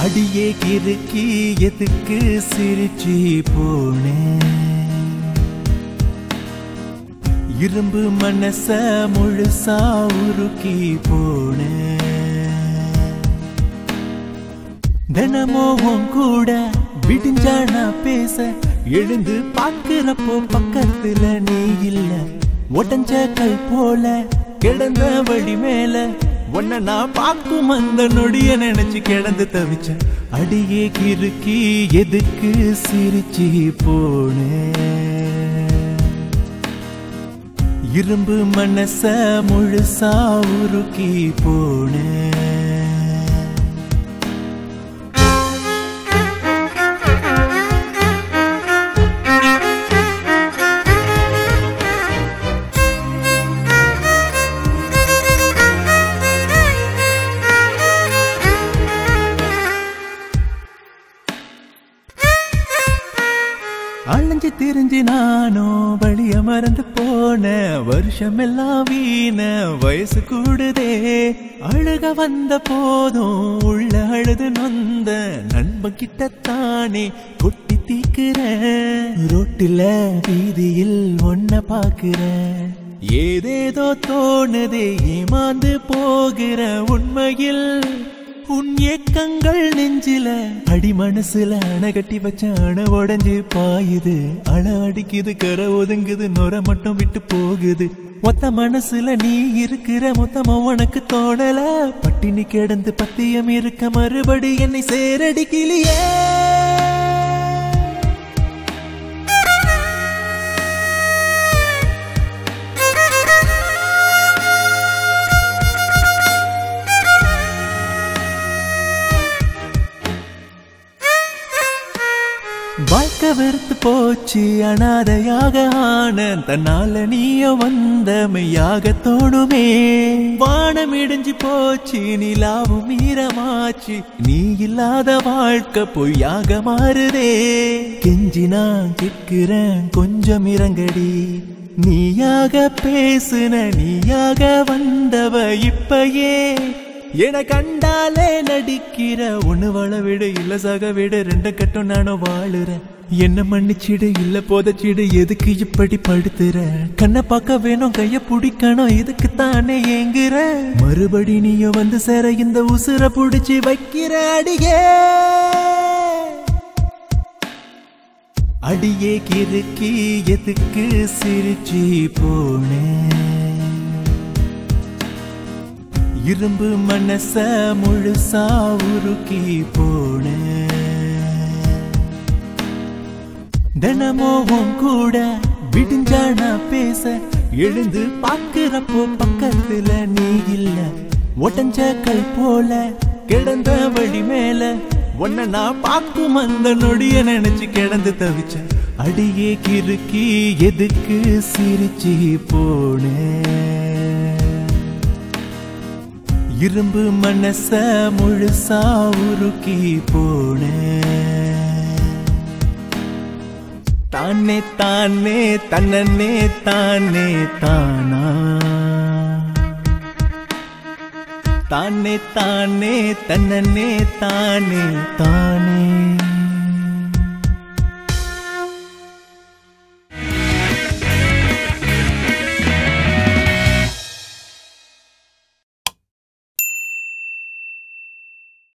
அடியே கிறுக்கி எதுக்கு சிரிச்சு போனேன் இரும்பு மனச முழுசா உருக்கி போனேன் தினமும் உன் கூட விடிஞ்சா நான் பேச எழுந்து பார்க்கிறப்போ பக்கத்துல நீ இல்ல உடஞ்ச கல் போல கிடந்த வழி மேல உன்னை நான் பார்க்கும் அந்த நொடிய நினைச்சு கிடந்து தவிச்சேன் அடியே கிறுக்கி எதுக்கு சிரிச்சு போனேன் இரும்பு மனச முழுசா உருக்கி போனேன் அலைஞ்சு திரிஞ்சு நானும் வழிய மறந்து போன வருஷம் எல்லாம் வீண வயசு கூடுதே அழுக வந்த போதும் உள்ள அழுது நொந்த நண்பன் கிட்டத்தானே கொட்டி தீக்குறேன் ரோட்டில வீதியில் ஒன்ன பாக்குறேன் ஏதேதோ தோணுதே ஏமாந்து போகிற உண்மையில் உன் ஏக்கங்கள் நெஞ்சில அடி மனசுல அணை கட்டி வச்ச அணை உடஞ்சு பாயுது அழ அடிக்குது கரை ஒதுங்குது நொர மட்டும் விட்டு போகுது மொத்த மனசுல நீ இருக்கிற மொத்தமா உனக்கு தோணல பட்டினி கிடந்து பத்தியம் இருக்க மறுபடி என்னை சேரடிக்கலையே வாழ்க்கை வெறுத்து போச்சு அனாதையாக ஆன தன்னால நீயோ வந்த மெய்யாக தோணுமே வானம் இடிஞ்சு போச்சு நிலாவும் மீறமாச்சு நீ இல்லாத வாழ்க்கை பொய்யாக மாறுதே கெஞ்சி நான் கேட்கிறேன் கொஞ்சம் இறங்கடி நீயாக பேசுன நீயாக வந்தவ இப்பயே என கண்டாலே நடிக்கிற ஒண்ணு வாழ விடு இல்ல சாக விடு ரெண்டு கட்டும் நானும் வாழுறேன் என்ன மன்னிச்சிடு இல்ல போதச்சிடு எதுக்கு இப்படி படுத்துற கண்ணை பார்க்க வேணும் கைய பிடிக்கணும் இதுக்கு தானே ஏங்குற மறுபடி நீயும் வந்து சேர இந்த உசுர புடிச்சு வைக்கிற அடியே அடியே கிறுக்கி எதுக்கு சிரிச்சு போனேன் இரும்பு மனச முழுசா உருக்கி போனேன் தினமும் உன் கூட விடிஞ்சா நான் பேச எழுந்து பார்க்கிறப்போ பக்கத்துல நீ இல்ல உடஞ்ச கல் போல கிடந்த வழி மேல உன்னை நான் பார்க்கும் அந்த நொடிய நினைச்சு கிடந்து தவிச்சேன் அடியே கிறுக்கி எதுக்கு சிரிச்சு போனேன் இரும்பு மனச முழுசா உருக்கி போனேன் தானே தானே தன்னே தானே தானா தானே தானே தன்னே தானே தானே